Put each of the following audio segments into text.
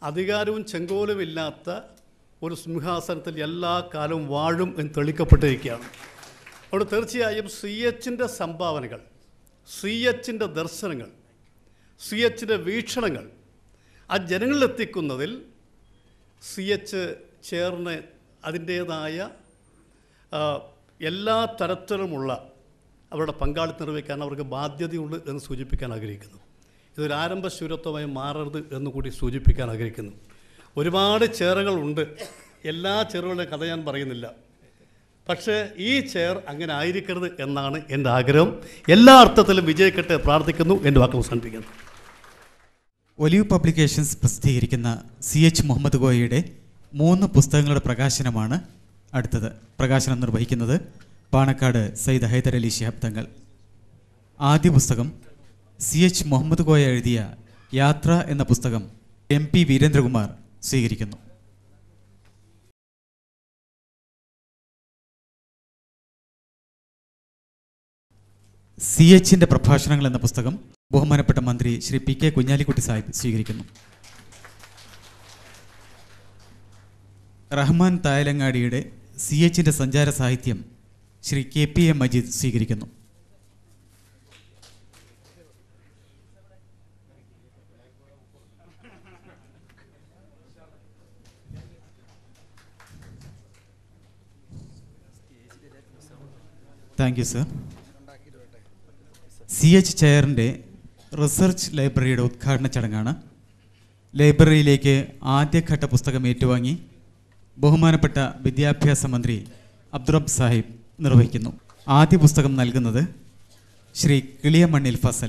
അധികാരവും ചെങ്കോലുമില്ലാത്ത ഒരു സിംഹാസനത്തിൽ എല്ലാ കാലവും വാഴും എന്ന് തെളിക്കപ്പെട്ടിരിക്കുകയാണ് അവിടെ തീർച്ചയായും സി എച്ചിൻ്റെ സംഭാവനകൾ സി എച്ചിൻ്റെ ദർശനങ്ങൾ സി എച്ചിൻ്റെ വീക്ഷണങ്ങൾ ആ ജനങ്ങളിലെത്തിക്കുന്നതിൽ സി എച്ച് ചേർന്ന് അതിൻ്റേതായ ആ, എല്ലാ തരത്തിലുമുള്ള അവരുടെ പങ്കാളിത്തം നിർവഹിക്കാൻ അവർക്ക് ബാധ്യതയുണ്ട് എന്ന് സൂചിപ്പിക്കാൻ ആഗ്രഹിക്കുന്നു ഇതൊരു ആരംഭ ശൂരത്വമായി മാറരുത് എന്ന് കൂടി സൂചിപ്പിക്കാൻ ആഗ്രഹിക്കുന്നു ഒരുപാട് ചേറുകളുണ്ട് എല്ലാ ചേറുകളുടെ കഥ ഞാൻ പറയുന്നില്ല പക്ഷേ ഈ ചെയർ അങ്ങനെ ആയിരിക്കരുത് എന്നാണ് എൻ്റെ ആഗ്രഹം എല്ലാ അർത്ഥത്തിലും വിജയിക്കട്ടെ പ്രാർത്ഥിക്കുന്നു എൻ്റെ വാക്കുകൾ അവസാനിപ്പിക്കുന്നു ഒലിവ് പബ്ലിക്കേഷൻസ് പ്രസിദ്ധീകരിക്കുന്ന സി എച്ച് മുഹമ്മദ് കോയയുടെ മൂന്ന് പുസ്തകങ്ങളുടെ പ്രകാശനമാണ് അടുത്തത് പ്രകാശനം നിർവഹിക്കുന്നത് പാണക്കാട് സയ്യിദ് ഹൈദരലി ശിഹാബ് തങ്ങൾ ആദ്യ പുസ്തകം സി എച്ച് മുഹമ്മദ് കോയ എഴുതിയ യാത്ര എന്ന പുസ്തകം എം പി വീരേന്ദ്രകുമാർ സ്വീകരിക്കുന്നു സി എച്ചിൻ്റെ പ്രഭാഷണങ്ങൾ എന്ന പുസ്തകം ബഹുമാനപ്പെട്ട മന്ത്രി ശ്രീ പി കെ കുഞ്ഞാലിക്കുട്ടി സാഹിബ് സ്വീകരിക്കുന്നു റഹ്മാൻ തായലങ്ങാടിയുടെ സി എച്ചിൻ്റെ സഞ്ചാര സാഹിത്യം Shri K P A Majeed സ്വീകരിക്കുന്നു thank you sir C H ചെയറിൻ്റെ റിസർച്ച് ലൈബ്രറിയുടെ ഉദ്ഘാടന ചടങ്ങാണ് ലൈബ്രറിയിലേക്ക് ആദ്യഘട്ട പുസ്തകം ഏറ്റുവാങ്ങി ബഹുമാനപ്പെട്ട വിദ്യാഭ്യാസ മന്ത്രി അബ്ദുറബ് സാഹിബ് നിർവഹിക്കുന്നു ആദ്യ പുസ്തകം നൽകുന്നത് ശ്രീ കിളിയമണ്ണിൽ ഫസൽ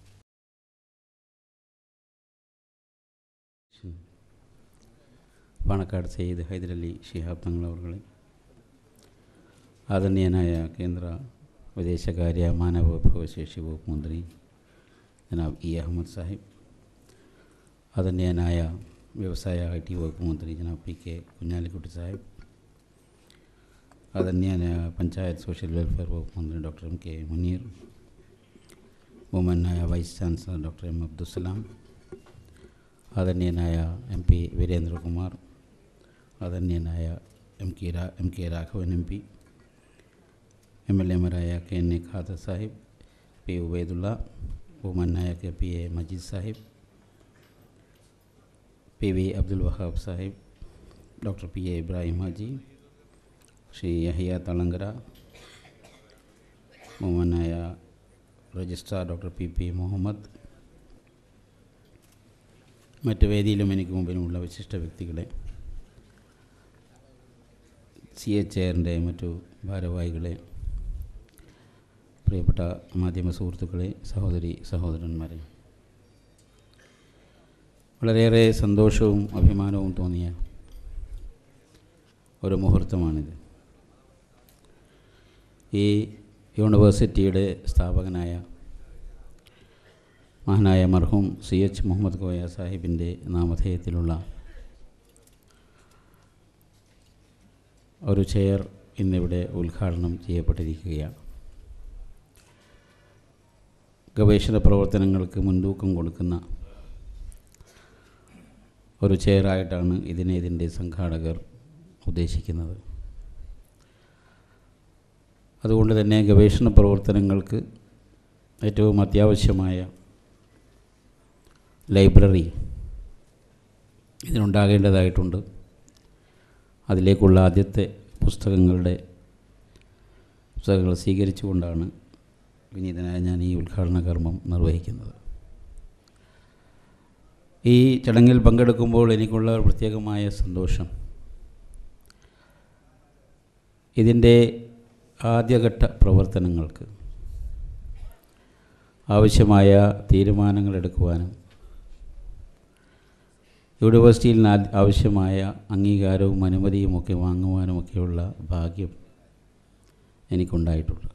പാണക്കാട് സയ്യിദ് ഹൈദരലി ഷിഹാബ് തങ്ങൾ അവർകളെ ആദരണീയനായ കേന്ദ്ര വിദേശകാര്യ മാനവ വിഭവശേഷി വകുപ്പ് മന്ത്രി ജനാബ് ഇ അഹമ്മദ് സാഹിബ് ആദരണീയനായ വ്യവസായ ഐ ടി വകുപ്പ് മന്ത്രി ജനാബ് പി കെ കുഞ്ഞാലിക്കുട്ടി സാഹിബ് ആദരണീയനായ പഞ്ചായത്ത് സോഷ്യൽ വെൽഫെയർ വകുപ്പ് മന്ത്രി ഡോക്ടർ എം കെ മുനീർ ബഹുമാനായ vice chancellor doctor M Abdussalam ആദരണീയനായ എം പി വീരേന്ദ്രകുമാർ ആദരണീയനായ എം കെ രാ M K Raghavan M P M L എമാരായ K N A Khader Sahib P Ubaidullah ബഹുമാനായ K P A Majeed Sahib P V Abdul Wahab Sahib doctor P A Ibrahim Haji Shri Yahiya Thalangara ബഹുമാനായ registrar doctor P P Muhammad മറ്റ് വേദിയിലും എനിക്ക് മുമ്പിലുമുള്ള വിശിഷ്ട വ്യക്തികളെ സി എച്ച് എയറിൻ്റെ മറ്റു ഭാരവാഹികളെ പ്രിയപ്പെട്ട മാധ്യമ സുഹൃത്തുക്കളെ സഹോദരി സഹോദരന്മാരെ വളരെയേറെ സന്തോഷവും അഭിമാനവും തോന്നിയ ഒരു മുഹൂർത്തമാണിത് ഈ യൂണിവേഴ്സിറ്റിയുടെ സ്ഥാപകനായ മഹാനായ മർഹൂം സി എച്ച് മുഹമ്മദ് കോയ സാഹിബിൻ്റെ നാമധേയത്തിലുള്ള ഒരു ചെയർ ഇന്നിവിടെ ഉദ്ഘാടനം ചെയ്യപ്പെട്ടിരിക്കുകയാണ് ഗവേഷണ പ്രവർത്തനങ്ങൾക്ക് മുൻതൂക്കം കൊടുക്കുന്ന ഒരു ചെയറായിട്ടാണ് ഇതിനെ ഇതിൻ്റെ സംഘാടകർ ഉദ്ദേശിക്കുന്നത് അതുകൊണ്ട് തന്നെ ഗവേഷണ പ്രവർത്തനങ്ങൾക്ക് ഏറ്റവും അത്യാവശ്യമായ ലൈബ്രറി ഇതിനുണ്ടാകേണ്ടതായിട്ടുണ്ട് അതിലേക്കുള്ള ആദ്യത്തെ പുസ്തകങ്ങളുടെ പുസ്തകങ്ങൾ സ്വീകരിച്ചുകൊണ്ടാണ് വിനീതനായ ഞാൻ ഈ ഉദ്ഘാടന കർമ്മം നിർവഹിക്കുന്നത് ഈ ചടങ്ങിൽ പങ്കെടുക്കുമ്പോൾ എനിക്കുള്ള ഒരു പ്രത്യേകമായ സന്തോഷം ഇതിൻ്റെ ആദ്യഘട്ട പ്രവർത്തനങ്ങൾക്ക് ആവശ്യമായ തീരുമാനങ്ങൾ എടുക്കുവാനും യൂണിവേഴ്സിറ്റിയിൽ നാ- ആവശ്യമായ അംഗീകാരവും അനുമതിയും ഒക്കെ വാങ്ങുവാനുമൊക്കെയുള്ള ഭാഗ്യം എനിക്കുണ്ടായിട്ടുണ്ട്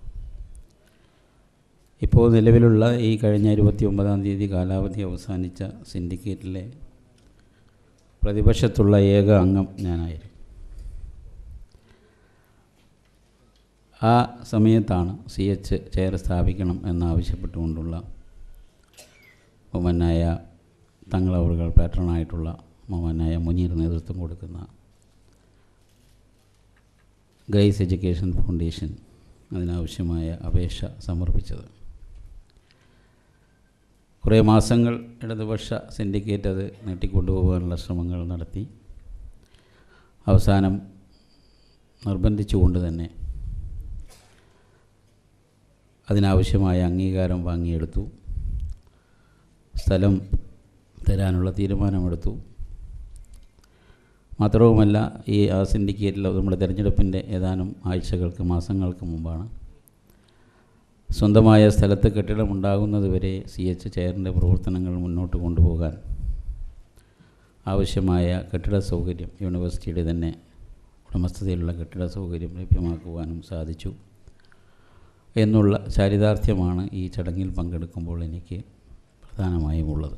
ഇപ്പോൾ നിലവിലുള്ള ഈ കഴിഞ്ഞ ഇരുപത്തി ഒമ്പതാം തീയതി കാലാവധി അവസാനിച്ച സിൻഡിക്കേറ്റിലെ പ്രതിപക്ഷത്തുള്ള ഏക അംഗം ഞാനായിരുന്നു ആ സമയത്താണ് സി എച്ച് ചെയർ സ്ഥാപിക്കണം എന്നാവശ്യപ്പെട്ടുകൊണ്ടുള്ള ബഹുമാനായ തങ്ങളവറുകൾ പാറ്റേണായിട്ടുള്ള മഹാനായ മുനീർ നേതൃത്വം കൊടുക്കുന്ന ഗ്രേസ് എഡ്യൂക്കേഷൻ ഫൗണ്ടേഷൻ അതിനാവശ്യമായ അപേക്ഷ സമർപ്പിച്ചത് കുറേ മാസങ്ങൾ ഇടതുപക്ഷ സിൻഡിക്കേറ്റ് അത് നീട്ടിക്കൊണ്ടുപോകാനുള്ള ശ്രമങ്ങൾ നടത്തി അവസാനം നിർബന്ധിച്ചുകൊണ്ട് തന്നെ അതിനാവശ്യമായ അംഗീകാരം വാങ്ങിയെടുത്തു സ്ഥലം തരാനുള്ള തീരുമാനമെടുത്തു മാത്രവുമല്ല ഈ ആ സിൻഡിക്കേറ്റിൽ നമ്മുടെ തിരഞ്ഞെടുപ്പിൻ്റെ ഏതാനും ആഴ്ചകൾക്ക് മാസങ്ങൾക്ക് മുമ്പാണ് സ്വന്തമായ സ്ഥലത്ത് കെട്ടിടമുണ്ടാകുന്നത് വരെ സി എച്ച് ചെയറിൻ്റെ പ്രവർത്തനങ്ങൾ മുന്നോട്ട് കൊണ്ടുപോകാൻ ആവശ്യമായ കെട്ടിട സൗകര്യം യൂണിവേഴ്സിറ്റിയുടെ തന്നെ ഉടമസ്ഥതയിലുള്ള കെട്ടിട സൗകര്യം ലഭ്യമാക്കുവാനും സാധിച്ചു എന്നുള്ള ചാരിതാർത്ഥ്യമാണ് ഈ ചടങ്ങിൽ പങ്കെടുക്കുമ്പോൾ എനിക്ക് പ്രധാനമായും ഉള്ളത്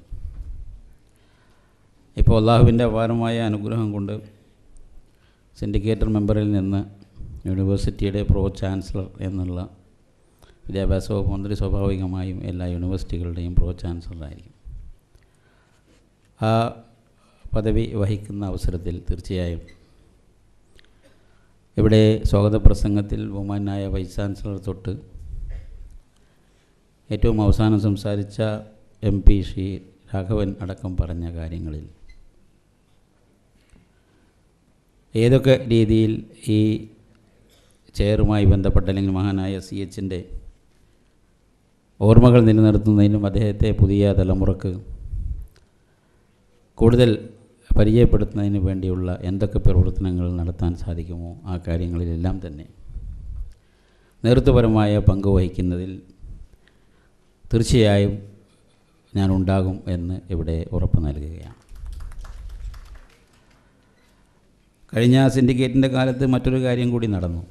ഇപ്പോൾ അള്ളാഹുവിൻ്റെ അപാരമായ അനുഗ്രഹം കൊണ്ട് സിൻഡിക്കേറ്റർ മെമ്പറിൽ നിന്ന് യൂണിവേഴ്സിറ്റിയുടെ പ്രോ ചാൻസലർ എന്നുള്ള വിദ്യാഭ്യാസ വകുപ്പ് മന്ത്രി സ്വാഭാവികമായും എല്ലാ യൂണിവേഴ്സിറ്റികളുടെയും പ്രോ ചാൻസലറായിരിക്കും ആ പദവി വഹിക്കുന്ന അവസരത്തിൽ തീർച്ചയായും ഇവിടെ സ്വാഗത പ്രസംഗത്തിൽ ബഹുമാനായ വൈസ് ചാൻസലർ തൊട്ട് ഏറ്റവും അവസാനം സംസാരിച്ച എം പി ശ്രീ രാഘവൻ അടക്കം പറഞ്ഞ കാര്യങ്ങളിൽ ഏതൊക്കെ രീതിയിൽ ഈ ചെയറുമായി ബന്ധപ്പെട്ട അല്ലെങ്കിൽ മഹാനായ സി എച്ചിൻ്റെ ഓർമ്മകൾ നിലനിർത്തുന്നതിനും അദ്ദേഹത്തെ പുതിയ തലമുറക്ക് കൂടുതൽ പരിചയപ്പെടുത്തുന്നതിന് വേണ്ടിയുള്ള എന്തൊക്കെ പ്രവർത്തനങ്ങൾ നടത്താൻ സാധിക്കുമോ ആ കാര്യങ്ങളിലെല്ലാം തന്നെ നേതൃത്വപരമായ പങ്ക് വഹിക്കുന്നതിൽ തീർച്ചയായും ഞാൻ ഉണ്ടാകും എന്ന് ഇവിടെ ഉറപ്പ് നൽകുകയാണ് കഴിഞ്ഞ സിൻഡിക്കേറ്റിൻ്റെ കാലത്ത് മറ്റൊരു കാര്യം കൂടി നടന്നു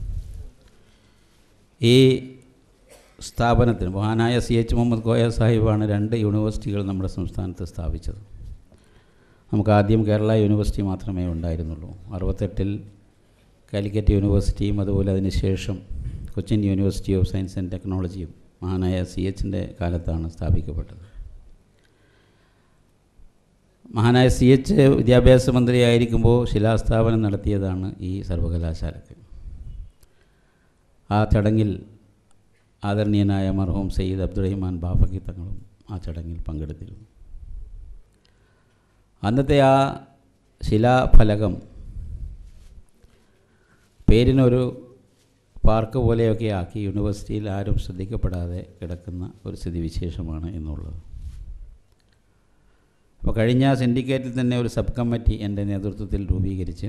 ഈ സ്ഥാപനത്തിന് മഹാനായ സി എച്ച് മുഹമ്മദ് കോയ സാഹിബാണ് രണ്ട് യൂണിവേഴ്സിറ്റികൾ നമ്മുടെ സംസ്ഥാനത്ത് സ്ഥാപിച്ചത് നമുക്ക് ആദ്യം കേരള യൂണിവേഴ്സിറ്റി മാത്രമേ ഉണ്ടായിരുന്നുള്ളൂ അറുപത്തെട്ടിൽ കാലിക്കറ്റ് യൂണിവേഴ്സിറ്റിയും അതുപോലെ അതിനുശേഷം കൊച്ചിൻ യൂണിവേഴ്സിറ്റി ഓഫ് സയൻസ് ആൻഡ് ടെക്നോളജിയും മഹാനായ സി എച്ചിൻ്റെ കാലത്താണ് സ്ഥാപിക്കപ്പെട്ടത് മഹാനായ സി എച്ച് വിദ്യാഭ്യാസ മന്ത്രിയായിരിക്കുമ്പോൾ ശിലാസ്ഥാപനം നടത്തിയതാണ് ഈ സർവകലാശാലയ്ക്ക് ആ ചടങ്ങിൽ ആദരണീയനായ മർഹൂം സയ്യിദ് അബ്ദുറഹിമാൻ ബാഫക്കി തങ്ങളും ആ ചടങ്ങിൽ പങ്കെടുത്തിരുന്നു അന്നത്തെ ആ ശിലാഫലകം പേരിനൊരു പാർക്ക് പോലെയൊക്കെ ആക്കി യൂണിവേഴ്സിറ്റിയിൽ ആരും ശ്രദ്ധിക്കപ്പെടാതെ കിടക്കുന്ന ഒരു സ്ഥിതിവിശേഷമാണ് എന്നുള്ളത് അപ്പോൾ കഴിഞ്ഞ സിൻഡിക്കേറ്റിൽ തന്നെ ഒരു സബ് കമ്മിറ്റി എൻ്റെ നേതൃത്വത്തിൽ രൂപീകരിച്ച്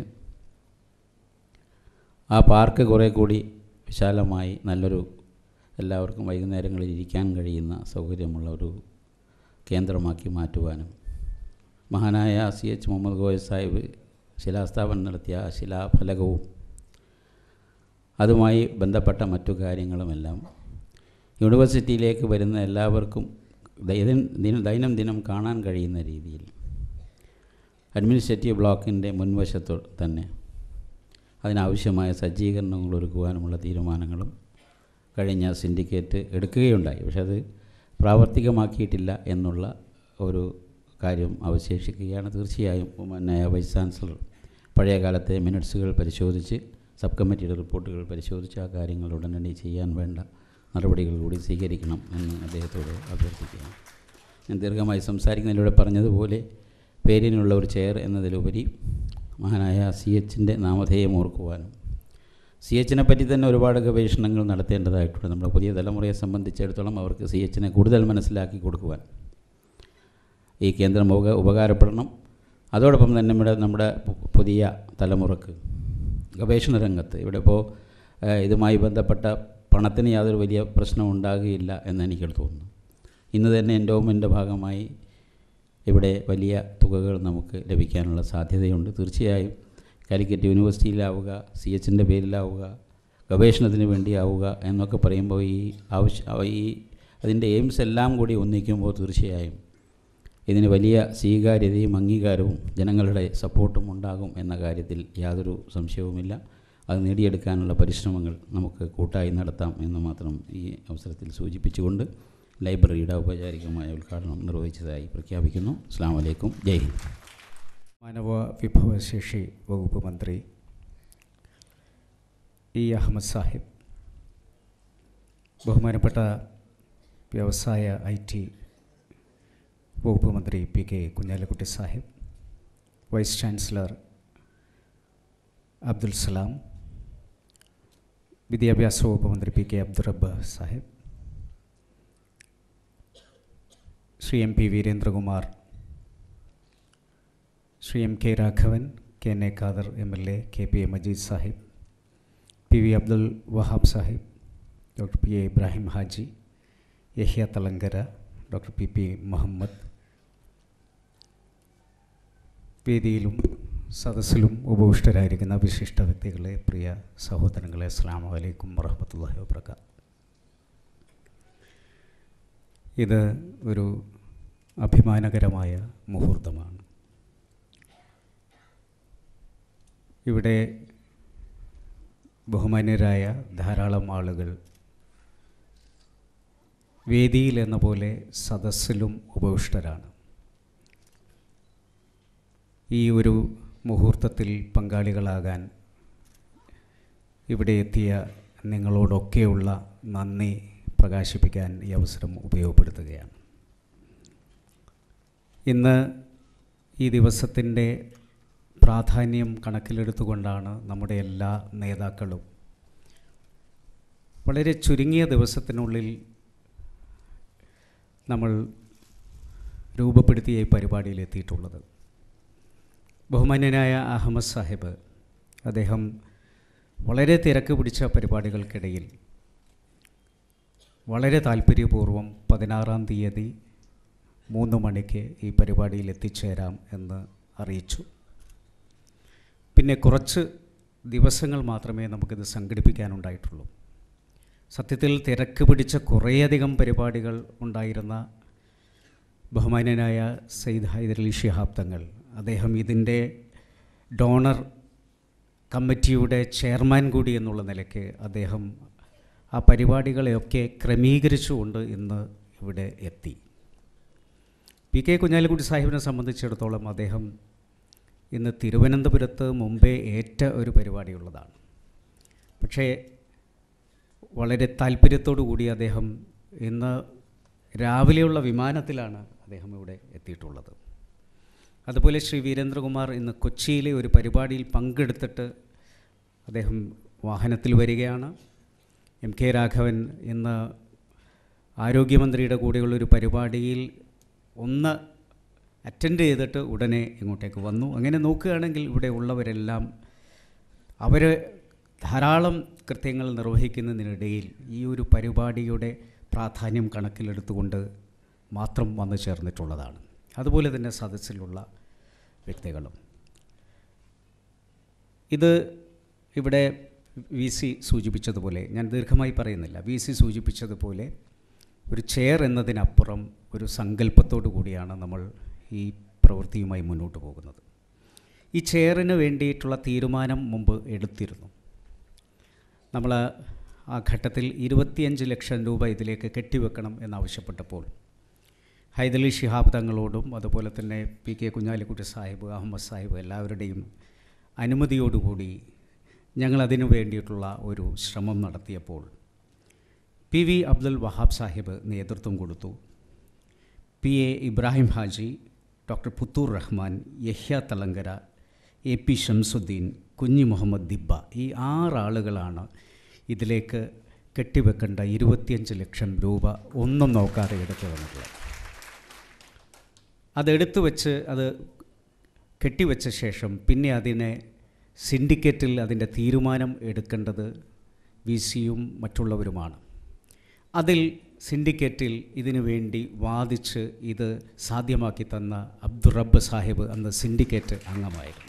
ആ പാർക്ക് കുറേ കൂടി വിശാലമായി നല്ലൊരു എല്ലാവർക്കും വൈകുന്നേരങ്ങളിൽ ഇരിക്കാൻ കഴിയുന്ന സൗകര്യമുള്ള ഒരു കേന്ദ്രമാക്കി മാറ്റുവാനും മഹാനായ സി എച്ച് മുഹമ്മദ് ഗോയ സാഹിബ് ശിലാസ്ഥാപനം നടത്തിയ ആ ശിലാഫലകവും അതുമായി ബന്ധപ്പെട്ട മറ്റു കാര്യങ്ങളുമെല്ലാം യൂണിവേഴ്സിറ്റിയിലേക്ക് വരുന്ന എല്ലാവർക്കും ദൈനം ദിനം ദൈനംദിനം കാണാൻ കഴിയുന്ന രീതിയിൽ അഡ്മിനിസ്ട്രേറ്റീവ് ബ്ലോക്കിൻ്റെ മുൻവശത്ത് തന്നെ അതിനാവശ്യമായ സജ്ജീകരണങ്ങൾ ഒരുക്കുവാനുമുള്ള തീരുമാനങ്ങളും കഴിഞ്ഞ സിൻഡിക്കേറ്റ് എടുക്കുകയുണ്ടായി പക്ഷെ അത് പ്രാവർത്തികമാക്കിയിട്ടില്ല എന്നുള്ള ഒരു കാര്യം അവശേഷിക്കുകയാണ് തീർച്ചയായും ബഹുമാനായ വൈസ് ചാൻസലർ പഴയ കാലത്തെ മിനിറ്റ്സുകൾ പരിശോധിച്ച് സബ് കമ്മിറ്റിയുടെ റിപ്പോർട്ടുകൾ പരിശോധിച്ച് ആ കാര്യങ്ങൾ ഉടനടി ചെയ്യാൻ വേണ്ട നടപടികൾ കൂടി സ്വീകരിക്കണം എന്ന് അദ്ദേഹത്തോട് അഭ്യർത്ഥിക്കുകയാണ് ഞാൻ ദീർഘമായി സംസാരിക്കുന്നതിലൂടെ പറഞ്ഞതുപോലെ പേരിനുള്ള ഒരു ചെയർ എന്നതിലുപരി മഹാനായ സി എച്ചിൻ്റെ നാമധേയം ഓർക്കുവാനും സി എച്ചിനെ പറ്റി തന്നെ ഒരുപാട് ഗവേഷണങ്ങൾ നടത്തേണ്ടതായിട്ടുണ്ട് നമ്മുടെ പുതിയ തലമുറയെ സംബന്ധിച്ചിടത്തോളം അവർക്ക് സി എച്ചിനെ കൂടുതൽ മനസ്സിലാക്കി കൊടുക്കുവാൻ ഈ കേന്ദ്രം ഉപക ഉപകാരപ്പെടണം അതോടൊപ്പം തന്നെ നമ്മുടെ നമ്മുടെ പു- പുതിയ തലമുറക്ക് ഗവേഷണ രംഗത്ത് ഇവിടെ ഇപ്പോൾ ഏഹ്, ഇതുമായി ബന്ധപ്പെട്ട പണത്തിന് യാതൊരു വലിയ പ്രശ്നം ഉണ്ടാകുകയില്ല എന്ന് എനിക്ക് തോന്നുന്നു ഇന്ന് തന്നെ എൻഡോമെൻ്റെ ഭാഗമായി ഇവിടെ വലിയ തുകകൾ നമുക്ക് ലഭിക്കാനുള്ള സാധ്യതയുണ്ട് തീർച്ചയായും കാലിക്കറ്റ് യൂണിവേഴ്സിറ്റിയിലാവുക സി എച്ചിൻ്റെ പേരിലാവുക ഗവേഷണത്തിന് വേണ്ടിയാവുക എന്നൊക്കെ പറയുമ്പോൾ ഈ ആവശ്യ ഈ അതിൻ്റെ എയിംസ് എല്ലാം കൂടി ഒന്നിക്കുമ്പോൾ തീർച്ചയായും ഇതിന് വലിയ സ്വീകാര്യതയും അംഗീകാരവും ജനങ്ങളുടെ സപ്പോർട്ടും ഉണ്ടാകും എന്ന കാര്യത്തിൽ യാതൊരു സംശയവുമില്ല അത് നേടിയെടുക്കാനുള്ള പരിശ്രമങ്ങൾ നമുക്ക് കൂട്ടായി നടത്താം എന്ന് മാത്രം ഈ അവസരത്തിൽ സൂചിപ്പിച്ചുകൊണ്ട് ലൈബ്രറിയുടെ ഔപചാരികമായ ഉദ്ഘാടനം നിർവഹിച്ചതായി പ്രഖ്യാപിക്കുന്നു അസ്സാം വലൈക്കും ജയ് ഹിന്ദ് മാനവ വിഭവശേഷി വകുപ്പ് മന്ത്രി ഇ അഹമ്മദ് സാഹിബ് ബഹുമാനപ്പെട്ട വ്യവസായ ഐ ടി വകുപ്പ് മന്ത്രി P K Kunhalikutty Sahib vice chancellor Abdul Salam വിദ്യാഭ്യാസ വകുപ്പ് മന്ത്രി P K Abdurabb Sahib Shri M P Veerendrakumar Shri M K Raghavan K N A Khader M L A K P A Majeed Sahib P V Abdul Wahab Sahib doctor P A Ibrahim Haji Yahya Thalangara doctor P P Muhammad വേദിയിലും സദസ്സിലും ഉപവിഷ്ടരായിരിക്കുന്ന വിശിഷ്ട വ്യക്തികളെ പ്രിയ സഹോദരങ്ങളെ അസ്സാം വലൈക്കും വറഹമത്തല്ലാഹി വബർക്കാത്ത് ഇത് ഒരു അഭിമാനകരമായ മുഹൂർത്തമാണ് ഇവിടെ ബഹുമാന്യരായ ധാരാളം ആളുകൾ വേദിയിൽ എന്ന പോലെ സദസ്സിലും ഉപവിഷ്ടരാണ് ഈ ഒരു മുഹൂർത്തത്തിൽ പങ്കാളികളാകാൻ ഇവിടെ എത്തിയ നിങ്ങളോടൊക്കെയുള്ള നന്ദി പ്രകാശിപ്പിക്കാൻ ഈ അവസരം ഉപയോഗപ്പെടുത്തുകയാണ് ഇന്ന് ഈ ദിവസത്തിൻ്റെ പ്രാധാന്യം കണക്കിലെടുത്തുകൊണ്ടാണ് നമ്മുടെ എല്ലാ നേതാക്കളും വളരെ ചുരുങ്ങിയ ദിവസത്തിനുള്ളിൽ നമ്മൾ രൂപപ്പെടുത്തിയ ഈ പരിപാടിയിൽ എത്തിയിട്ടുള്ളത് ബഹുമാന്യനായ അഹമ്മദ് സാഹിബ് അദ്ദേഹം വളരെ തിരക്ക് പിടിച്ച പരിപാടികൾക്കിടയിൽ വളരെ താല്പര്യപൂർവ്വം പതിനാറാം തീയതി മൂന്ന് മണിക്ക് ഈ പരിപാടിയിൽ എത്തിച്ചേരാം എന്ന് അറിയിച്ചു പിന്നെ കുറച്ച് ദിവസങ്ങൾ മാത്രമേ നമുക്കിത് സംഘടിപ്പിക്കാനുണ്ടായിട്ടുള്ളൂ സത്യത്തിൽ തിരക്ക് പിടിച്ച കുറേയധികം പരിപാടികൾ ഉണ്ടായിരുന്ന ബഹുമാന്യനായ സയ്യിദ് ഹൈദരലി ശിഹാബ് തങ്ങൾ അദ്ദേഹം ഇതിൻ്റെ ഡോണർ കമ്മിറ്റിയുടെ ചെയർമാൻ കൂടി എന്നുള്ള നിലയ്ക്ക് അദ്ദേഹം ആ പരിപാടികളെയൊക്കെ ക്രമീകരിച്ചുകൊണ്ട് ഇന്ന് ഇവിടെ എത്തി പി കെ കുഞ്ഞാലിക്കുട്ടി സാഹിബിനെ സംബന്ധിച്ചിടത്തോളം അദ്ദേഹം ഇന്ന് തിരുവനന്തപുരത്ത് മുമ്പേ ഏറ്റ ഒരു പരിപാടിയുള്ളതാണ് പക്ഷേ വളരെ താല്പര്യത്തോടു കൂടി അദ്ദേഹം ഇന്ന് രാവിലെയുള്ള വിമാനത്തിലാണ് അദ്ദേഹം ഇവിടെ എത്തിയിട്ടുള്ളത് അതുപോലെ ശ്രീ വീരേന്ദ്രകുമാർ ഇന്ന് കൊച്ചിയിലെ ഒരു പരിപാടിയിൽ പങ്കെടുത്തിട്ട് അദ്ദേഹം വാഹനത്തിൽ വരികയാണ് എം കെ രാഘവൻ ഇന്ന് ആരോഗ്യമന്ത്രിയുടെ കൂടെയുള്ള ഒരു പരിപാടിയിൽ ഒന്ന് അറ്റൻഡ് ചെയ്തിട്ട് ഉടനെ ഇങ്ങോട്ടേക്ക് വന്നു അങ്ങനെ നോക്കുകയാണെങ്കിൽ ഇവിടെ ഉള്ളവരെല്ലാം അവർ ധാരാളം കൃത്യങ്ങൾ നിർവഹിക്കുന്നതിനിടയിൽ ഈ ഒരു പരിപാടിയുടെ പ്രാധാന്യം കണക്കിലെടുത്തുകൊണ്ട് മാത്രം വന്നു ചേർന്നിട്ടുള്ളതാണ് അതുപോലെ തന്നെ സദസ്സിലുള്ള വ്യക്തികളും ഇത് ഇവിടെ വി സി സൂചിപ്പിച്ചതുപോലെ ഞാൻ ദീർഘമായി പറയുന്നില്ല വി സി സൂചിപ്പിച്ചതുപോലെ ഒരു ചെയർ എന്നതിനപ്പുറം ഒരു സങ്കല്പത്തോടു കൂടിയാണ് നമ്മൾ ഈ പ്രവൃത്തിയുമായി മുന്നോട്ട് പോകുന്നത് ഈ ചെയറിന് വേണ്ടിയിട്ടുള്ള തീരുമാനം മുമ്പ് എടുത്തിരുന്നു നമ്മൾ ആ ഘട്ടത്തിൽ ഇരുപത്തിയഞ്ച് ലക്ഷം രൂപ ഇതിലേക്ക് കെട്ടിവെക്കണം എന്നാവശ്യപ്പെട്ടപ്പോൾ ഹൈദലി ഷിഹാബ് തങ്ങളോടും അതുപോലെ തന്നെ പി കെ കുഞ്ഞാലിക്കുട്ടി സാഹിബ് അഹമ്മദ് സാഹിബ് എല്ലാവരുടെയും അനുമതിയോടുകൂടി ഞങ്ങൾ അതിനു വേണ്ടിയിട്ടുള്ള ഒരു ശ്രമം നടത്തിയപ്പോൾ പി വി അബ്ദുൽ വഹാബ് സാഹിബ് നേതൃത്വം കൊടുത്തു P A Ibrahim Haji doctor Puthur Rahman Yahya Thalangara A P Shamsuddin Kunhi Muhammad ദിബ്ബ ഈ ആറാളുകളാണ് ഇതിലേക്ക് കെട്ടിവെക്കേണ്ട ഇരുപത്തിയഞ്ച് ലക്ഷം രൂപ ഒന്നും നോക്കാതെ എടുത്തു വന്നിട്ടുള്ളത് അതെടുത്തു വെച്ച് അത് കെട്ടിവെച്ച ശേഷം പിന്നെ അതിനെ സിൻഡിക്കേറ്റിൽ അതിൻ്റെ തീരുമാനം എടുക്കേണ്ടത് വി സിയും മറ്റുള്ളവരുമാണ് അതിൽ സിൻഡിക്കേറ്റിൽ ഇതിനു വേണ്ടി വാദിച്ച് ഇത് സാധ്യമാക്കി തന്ന അബ്ദുറബ്ബ് സാഹിബ് അന്ന് സിൻഡിക്കേറ്റ് അംഗമായിരുന്നു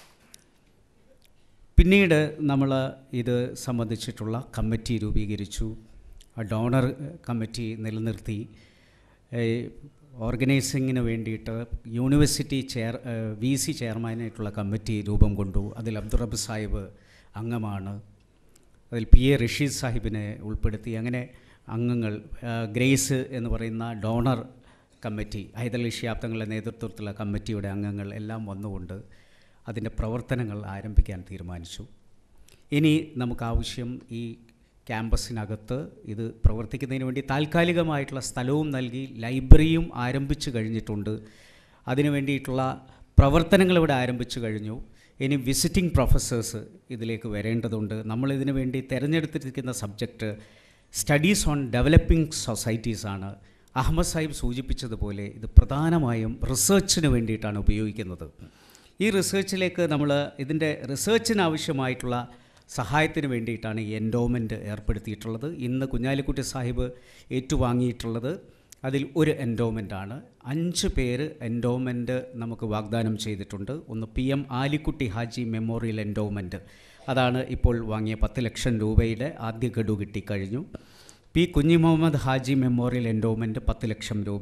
പിന്നീട് നമ്മൾ ഇത് സംബന്ധിച്ചിട്ടുള്ള കമ്മിറ്റി രൂപീകരിച്ചു ആ ഡോണർ കമ്മിറ്റി നിലനിർത്തി ഓർഗനൈസിങ്ങിന് വേണ്ടിയിട്ട് യൂണിവേഴ്സിറ്റി ചെയർ വി സി ചെയർമാനായിട്ടുള്ള കമ്മിറ്റി രൂപം കൊണ്ടു അതിൽ അബ്ദുറബ് സാഹിബ് അംഗമാണ് അതിൽ പി എ റഷീദ് സാഹിബിനെ ഉൾപ്പെടുത്തി അങ്ങനെ അംഗങ്ങൾ ഗ്രേസ് എന്ന് പറയുന്ന ഡോണർ കമ്മിറ്റി ഹൈദരലി ഷിയാബ് തങ്ങളുടെ നേതൃത്വത്തിലുള്ള കമ്മിറ്റിയുടെ അംഗങ്ങൾ എല്ലാം വന്നുകൊണ്ട് അതിൻ്റെ പ്രവർത്തനങ്ങൾ ആരംഭിക്കാൻ തീരുമാനിച്ചു ഇനി നമുക്ക് ആവശ്യം ഈ ക്യാമ്പസിനകത്ത് ഇത് പ്രവർത്തിക്കുന്നതിന് വേണ്ടി താൽക്കാലികമായിട്ടുള്ള സ്ഥലവും നൽകി ലൈബ്രറിയും ആരംഭിച്ചു കഴിഞ്ഞിട്ടുണ്ട് അതിനു വേണ്ടിയിട്ടുള്ള പ്രവർത്തനങ്ങൾ ഇവിടെ ആരംഭിച്ചു കഴിഞ്ഞു ഇനി വിസിറ്റിംഗ് പ്രൊഫസേഴ്സ് ഇതിലേക്ക് വരേണ്ടതുണ്ട് നമ്മൾ ഇതിനു വേണ്ടി തിരഞ്ഞെടുത്തിരിക്കുന്ന subject studies on developing societies ആണ് അഹമ്മദ് സാഹിബ് സൂചിപ്പിച്ചതുപോലെ ഇത് പ്രധാനമായും റിസർച്ചിന് വേണ്ടിയിട്ടാണ് ഉപയോഗിക്കുന്നത് ഈ റിസർച്ചിലേക്ക് നമ്മൾ ഇതിൻ്റെ റിസർച്ചിന് ആവശ്യമായിട്ടുള്ള സഹായത്തിന് വേണ്ടിയിട്ടാണ് ഈ എൻഡോമെൻറ്റ് ഏർപ്പെടുത്തിയിട്ടുള്ളത് ഇന്ന് കുഞ്ഞാലിക്കുട്ടി സാഹിബ് ഏറ്റുവാങ്ങിയിട്ടുള്ളത് അതിൽ ഒരു എൻഡോമെൻ്റാണ് അഞ്ച് പേര് എൻഡോമെൻ്റ് നമുക്ക് വാഗ്ദാനം ചെയ്തിട്ടുണ്ട് ഒന്ന് P M Alikutty Haji memorial endowment അതാണ് ഇപ്പോൾ വാങ്ങിയ പത്ത് ലക്ഷം രൂപയുടെ ആദ്യ ഗഡു കിട്ടിക്കഴിഞ്ഞു പി കുഞ്ഞി മുഹമ്മദ് ഹാജി മെമ്മോറിയൽ എൻഡോമെൻറ്റ് പത്ത് ലക്ഷം രൂപ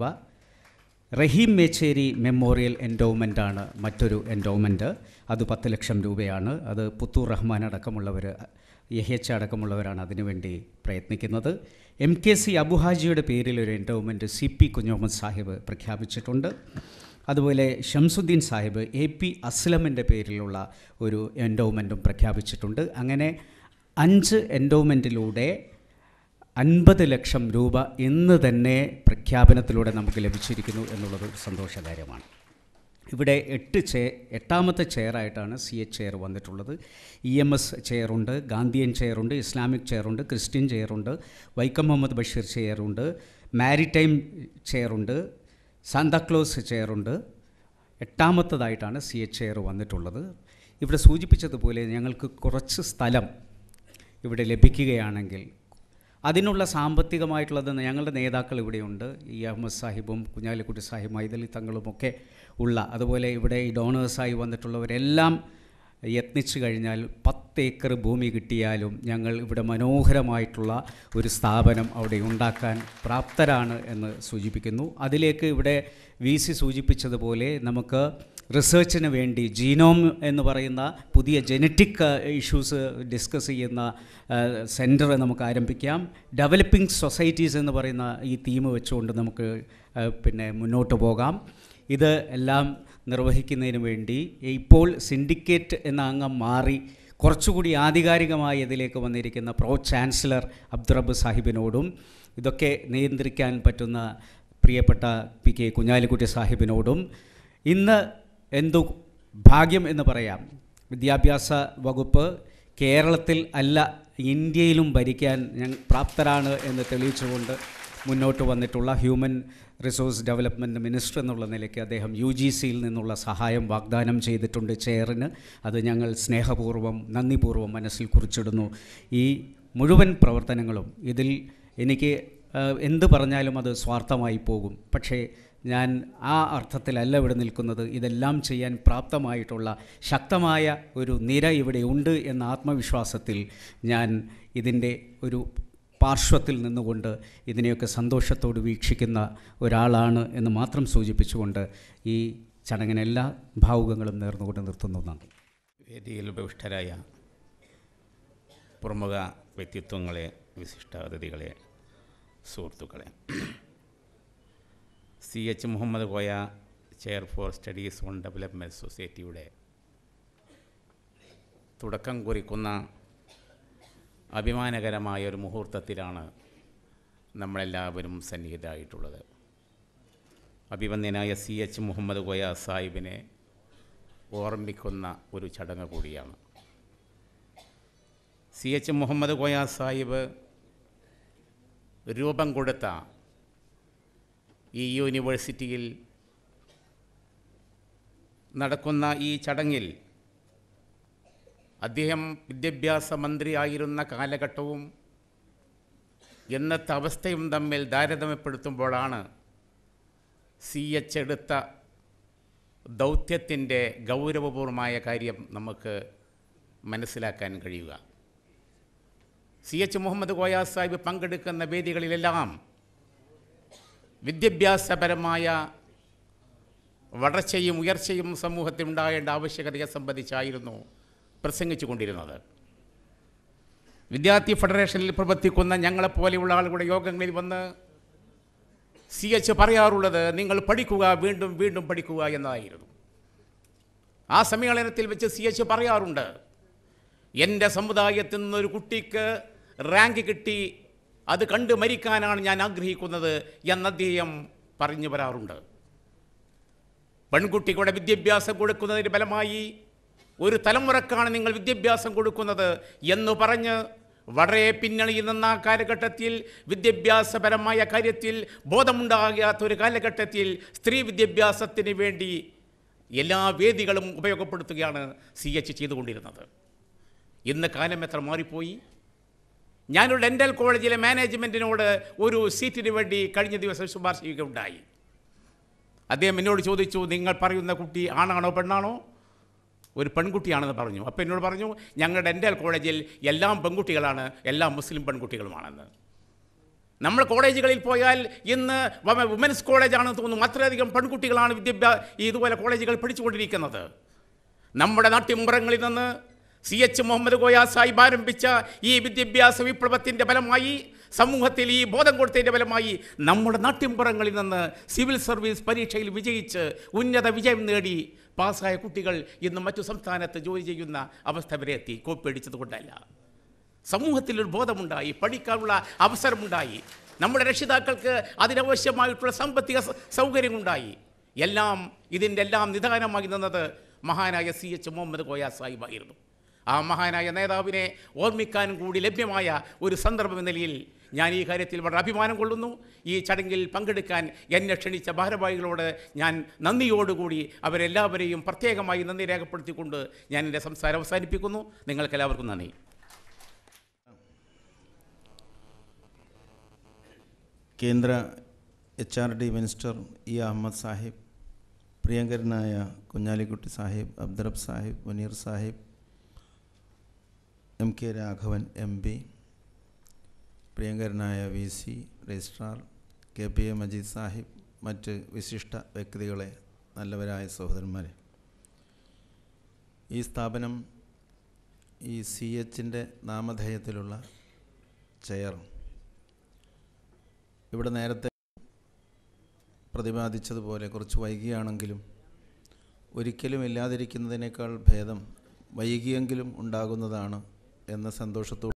റഹീം മേച്ചേരി മെമ്മോറിയൽ എൻഡോമെൻ്റ് ആണ് മറ്റൊരു എൻഡോമെൻ്റ് അത് പത്ത് ലക്ഷം രൂപയാണ് അത് പുത്തൂർ റഹ്മാൻ അടക്കമുള്ളവർ യഹ്യച്ച അടക്കമുള്ളവരാണ് അതിനുവേണ്ടി പ്രയത്നിക്കുന്നത് എം കെ സി അബുഹാജിയുടെ പേരിൽ ഒരു endowment C P Kunhumuhammad Sahib പ്രഖ്യാപിച്ചിട്ടുണ്ട് അതുപോലെ ഷംസുദ്ദീൻ സാഹിബ് എ പി അസ്ലമിൻ്റെ പേരിലുള്ള ഒരു എൻഡോമെൻറ്റും പ്രഖ്യാപിച്ചിട്ടുണ്ട് അങ്ങനെ അഞ്ച് എൻഡോമെൻറ്റിലൂടെ അൻപത് ലക്ഷം രൂപ ഇന്ന് തന്നെ പ്രഖ്യാപനത്തിലൂടെ നമുക്ക് ലഭിച്ചിരിക്കുന്നു എന്നുള്ളത് ഒരു സന്തോഷകാര്യമാണ് ഇവിടെ എട്ട് ചെ എട്ടാമത്തെ ചെയറായിട്ടാണ് സി എച്ച് ചെയർ വന്നിട്ടുള്ളത് ഇ എം എസ് ചെയറുണ്ട് ഗാന്ധിയൻ ചെയറുണ്ട് ഇസ്ലാമിക് ചെയറുണ്ട് ക്രിസ്ത്യൻ ചെയറുണ്ട് വൈക്കം മുഹമ്മദ് ബഷീർ ചെയറുണ്ട് മാരിടൈം ചെയറുണ്ട് സാന്താക്ലോസ് ചെയറുണ്ട് എട്ടാമത്തതായിട്ടാണ് സി എച്ച് ചെയർ വന്നിട്ടുള്ളത് ഇവിടെ സൂചിപ്പിച്ചതുപോലെ ഞങ്ങൾക്ക് കുറച്ച് സ്ഥലം ഇവിടെ ലഭിക്കുകയാണെങ്കിൽ അതിനുള്ള സാമ്പത്തികമായിട്ടുള്ളത് ഞങ്ങളുടെ നേതാക്കൾ ഇവിടെയുണ്ട് ഈ അഹമ്മദ് സാഹിബും കുഞ്ഞാലിക്കുട്ടി സാഹിബ് മൈതലി തങ്ങളുമൊക്കെ ഉള്ള അതുപോലെ ഇവിടെ ഈ ഡോണേഴ്സായി വന്നിട്ടുള്ളവരെല്ലാം യത്നിച്ചു കഴിഞ്ഞാൽ പത്ത് ഏക്കർ ഭൂമി കിട്ടിയാലും ഞങ്ങൾ ഇവിടെ മനോഹരമായിട്ടുള്ള ഒരു സ്ഥാപനം അവിടെ ഉണ്ടാക്കാൻ പ്രാപ്തരാണ് എന്ന് സൂചിപ്പിക്കുന്നു അതിലേക്ക് ഇവിടെ വി സി സൂചിപ്പിച്ചതുപോലെ നമുക്ക് റിസർച്ചിന് വേണ്ടി ജീനോം എന്ന് പറയുന്ന പുതിയ ജനറ്റിക് ഇഷ്യൂസ് ഡിസ്കസ് ചെയ്യുന്ന സെൻറ്റർ നമുക്ക് ആരംഭിക്കാം ഡെവലപ്പിംഗ് സൊസൈറ്റീസ് എന്ന് പറയുന്ന ഈ തീം വെച്ചുകൊണ്ട് നമുക്ക് ആ, പിന്നെ മുന്നോട്ട് പോകാം ഇത് എല്ലാം നിർവഹിക്കുന്നതിന് വേണ്ടി ഇപ്പോൾ സിൻഡിക്കേറ്റ് എന്ന അംഗം മാറി കുറച്ചുകൂടി ആധികാരികമായി ഇതിലേക്ക് വന്നിരിക്കുന്ന പ്രോ ചാൻസലർ അബ്ദുറബ് സാഹിബിനോടും ഇതൊക്കെ നിയന്ത്രിക്കാൻ പറ്റുന്ന പ്രിയപ്പെട്ട പി കെ കുഞ്ഞാലിക്കുട്ടി സാഹിബിനോടും ഇന്ന് എന്തു ഭാഗ്യം എന്ന് പറയാം വിദ്യാഭ്യാസ വകുപ്പ് കേരളത്തിൽ അല്ല ഇന്ത്യയിലും ഭരിക്കാൻ ഞങ്ങൾ പ്രാപ്തരാണ് എന്ന് തെളിയിച്ചുകൊണ്ട് മുന്നോട്ട് വന്നിട്ടുള്ള ഹ്യൂമൻ റിസോഴ്സ് ഡെവലപ്മെൻറ്റ് മിനിസ്റ്റർ എന്നുള്ള നിലയ്ക്ക് അദ്ദേഹം യു ജി സിയിൽ നിന്നുള്ള സഹായം വാഗ്ദാനം ചെയ്തിട്ടുണ്ട് ചെയറിന് അത് ഞങ്ങൾ സ്നേഹപൂർവ്വം നന്ദിപൂർവ്വം മനസ്സിൽ കുറിച്ചിടുന്നു ഈ മുഴുവൻ പ്രവർത്തനങ്ങളും ഇതിൽ എനിക്ക് ആ, എന്ത് പറഞ്ഞാലും അത് സ്വാർത്ഥമായി പോകും പക്ഷേ ഞാൻ ആ അർത്ഥത്തിലല്ല ഇവിടെ നിൽക്കുന്നത് ഇതെല്ലാം ചെയ്യാൻ പ്രാപ്തമായിട്ടുള്ള ശക്തമായ ഒരു നിര ഇവിടെ ഉണ്ട് എന്ന ആത്മവിശ്വാസത്തിൽ ഞാൻ ഇതിൻ്റെ ഒരു പാർശ്വത്തിൽ നിന്നുകൊണ്ട് ഇതിനെയൊക്കെ സന്തോഷത്തോട് വീക്ഷിക്കുന്ന ഒരാളാണ് എന്ന് മാത്രം സൂചിപ്പിച്ചുകൊണ്ട് ഈ ചടങ്ങിന് എല്ലാ ഭാവുകങ്ങളും നേർന്നുകൊണ്ട് നിർത്തുന്നു നന്ദി വേദിയിൽ ഉപവിഷ്ടരായ പ്രമുഖ വ്യക്തിത്വങ്ങളെ വിശിഷ്ട അതിഥികളെ സുഹൃത്തുക്കളെ C H Muhammad Koya chair for studies on development സൊസൈറ്റിയുടെ തുടക്കം കുറിക്കുന്ന അഭിമാനകരമായ ഒരു മുഹൂർത്തത്തിലാണ് നമ്മളെല്ലാവരും സന്നിഹിതരായിട്ടുള്ളത് അഭിമന്യനായ സി എച്ച് മുഹമ്മദ് കോയ സാഹിബിനെ ഓർമ്മിക്കുന്ന ഒരു ചടങ്ങ് കൂടിയാണ് സി എച്ച് മുഹമ്മദ് കോയ സാഹിബ് രൂപം കൊടുത്ത ഈ യൂണിവേഴ്സിറ്റിയിൽ നടക്കുന്ന ഈ ചടങ്ങിൽ അദ്ദേഹം വിദ്യാഭ്യാസ മന്ത്രിയായിരുന്ന കാലഘട്ടവും എന്നത്തെ അവസ്ഥയും തമ്മിൽ താരതമ്യപ്പെടുത്തുമ്പോഴാണ് സി എച്ച് എടുത്ത ദൗത്യത്തിൻ്റെ ഗൗരവപൂർവമായ കാര്യം നമുക്ക് മനസ്സിലാക്കാൻ കഴിയുക സി എച്ച് മുഹമ്മദ് കോയ സാഹിബ് പങ്കെടുക്കുന്ന വേദികളിലെല്ലാം വിദ്യാഭ്യാസപരമായ വളർച്ചയും ഉയർച്ചയും സമൂഹത്തിൽ ഉണ്ടാകേണ്ട ആവശ്യകതയെ സംബന്ധിച്ചായിരുന്നു പ്രസംഗിച്ചു കൊണ്ടിരുന്നത് വിദ്യാർത്ഥി ഫെഡറേഷനിൽ പ്രവർത്തിക്കുന്ന ഞങ്ങളെപ്പോലെയുള്ള ആളുകളുടെ യോഗങ്ങളിൽ വന്ന് സി എച്ച് പറയാറുള്ളത് നിങ്ങൾ പഠിക്കുക വീണ്ടും വീണ്ടും പഠിക്കുക എന്നതായിരുന്നു ആ സമ്മേളനത്തിൽ വെച്ച് സി എച്ച് പറയാറുണ്ട് എൻ്റെ സമുദായത്തിൽ നിന്നൊരു കുട്ടിക്ക് റാങ്ക് കിട്ടി അത് കണ്ട് മരിക്കാനാണ് ഞാൻ ആഗ്രഹിക്കുന്നത് എന്ന് അദ്ദേഹം പറഞ്ഞു വരാറുണ്ട് പെൺകുട്ടികളുടെ വിദ്യാഭ്യാസം കൊടുക്കുന്നതിന് ഫലമായി ഒരു തലമുറക്കാണ് നിങ്ങൾ വിദ്യാഭ്യാസം കൊടുക്കുന്നത് എന്ന് പറഞ്ഞ് വളരെ പിന്നണിയിൽ നിന്ന ആ കാലഘട്ടത്തിൽ വിദ്യാഭ്യാസപരമായ കാര്യത്തിൽ ബോധമുണ്ടാകാത്ത ഒരു കാലഘട്ടത്തിൽ സ്ത്രീ വിദ്യാഭ്യാസത്തിന് വേണ്ടി എല്ലാ വേദികളും ഉപയോഗപ്പെടുത്തുകയാണ് സി എച്ച് ചെയ്തുകൊണ്ടിരുന്നത് ഇന്ന് കാലം എത്ര മാറിപ്പോയി ഞാനൊരു ഡെൻ്റൽ കോളേജിലെ മാനേജ്മെൻറ്റിനോട് ഒരു സീറ്റിന് വേണ്ടി കഴിഞ്ഞ ദിവസം ശുപാർശ ചെയ്യുകയുണ്ടായി അദ്ദേഹം എന്നോട് ചോദിച്ചു നിങ്ങൾ പറയുന്ന കുട്ടി ആണാണോ പെണ്ണാണോ ഒരു പെൺകുട്ടിയാണെന്ന് പറഞ്ഞു അപ്പോൾ എന്നോട് പറഞ്ഞു ഞങ്ങളുടെ ഡെൻ്റൽ കോളേജിൽ എല്ലാം പെൺകുട്ടികളാണ് എല്ലാം മുസ്ലിം പെൺകുട്ടികളുമാണെന്ന് നമ്മൾ കോളേജുകളിൽ പോയാൽ ഇന്ന് വ- വുമൻസ് കോളേജാണെന്ന് തോന്നുന്നു അത്രയധികം പെൺകുട്ടികളാണ് വിദ്യാഭ്യാസ ഇതുപോലെ കോളേജുകൾ പഠിച്ചുകൊണ്ടിരിക്കുന്നത് നമ്മുടെ നാട്യമ്പുറങ്ങളിൽ നിന്ന് സി എച്ച് മുഹമ്മദ് കോയ സാഹിബ് ആരംഭിച്ച ഈ വിദ്യാഭ്യാസ വിപ്ലവത്തിൻ്റെ ഫലമായി സമൂഹത്തിൽ ഈ ബോധം കൊടുത്തതിൻ്റെ ഫലമായി നമ്മുടെ നാട്യമ്പുറങ്ങളിൽ നിന്ന് സിവിൽ സർവീസ് പരീക്ഷയിൽ വിജയിച്ച് ഉന്നത വിജയം നേടി പാസ്സായ കുട്ടികൾ ഇന്ന് മറ്റു സംസ്ഥാനത്ത് ജോലി ചെയ്യുന്ന അവസ്ഥ വരെ എത്തി കോപ്പടിച്ചത് കൊണ്ടല്ല സമൂഹത്തിലൊരു ബോധമുണ്ടായി പഠിക്കാനുള്ള അവസരമുണ്ടായി നമ്മുടെ രക്ഷിതാക്കൾക്ക് അതിനാവശ്യമായിട്ടുള്ള സാമ്പത്തിക സ- സൗകര്യമുണ്ടായി എല്ലാം ഇതിൻ്റെ എല്ലാം നിദാനമായി നിന്നത് മഹാനായ സി എച്ച് മുഹമ്മദ് കോയ സാഹിബായിരുന്നു ആ മഹാനായ നേതാവിനെ ഓർമ്മിക്കാനും കൂടി ലഭ്യമായ ഒരു സന്ദർഭം എന്ന നിലയിൽ ഞാൻ ഈ കാര്യത്തിൽ വളരെ അഭിമാനം കൊള്ളുന്നു ഈ ചടങ്ങിൽ പങ്കെടുക്കാൻ എന്നെ ക്ഷണിച്ച ഭാരവാഹികളോട് ഞാൻ നന്ദിയോടുകൂടി അവരെല്ലാവരെയും പ്രത്യേകമായി നന്ദി രേഖപ്പെടുത്തിക്കൊണ്ട് ഞാൻ എൻ്റെ സംസാരം അവസാനിപ്പിക്കുന്നു നിങ്ങൾക്കെല്ലാവർക്കും നന്ദി കേന്ദ്ര H R D minister E Ahammed Sahib പ്രിയങ്കരനായ Kunhalikutty Sahib Abdurabb Sahib Muneer Sahib M K Raghavan M P പ്രിയങ്കരനായ V C registrar K P A Majeed Sahib മറ്റ് വിശിഷ്ട വ്യക്തികളെ നല്ലവരായ സഹോദരന്മാരെ ഈ സ്ഥാപനം ഈ സി എച്ചിൻ്റെ നാമധേയത്തിലുള്ള ചെയർ ഇവിടെ നേരത്തെ പ്രതിപാദിച്ചതുപോലെ കുറച്ച് വൈകിയാണെങ്കിലും ഒരിക്കലും ഇല്ലാതിരിക്കുന്നതിനേക്കാൾ ഭേദം വൈകിയെങ്കിലും ഉണ്ടാകുന്നതാണ് എന്ന സന്തോഷത്തോടെ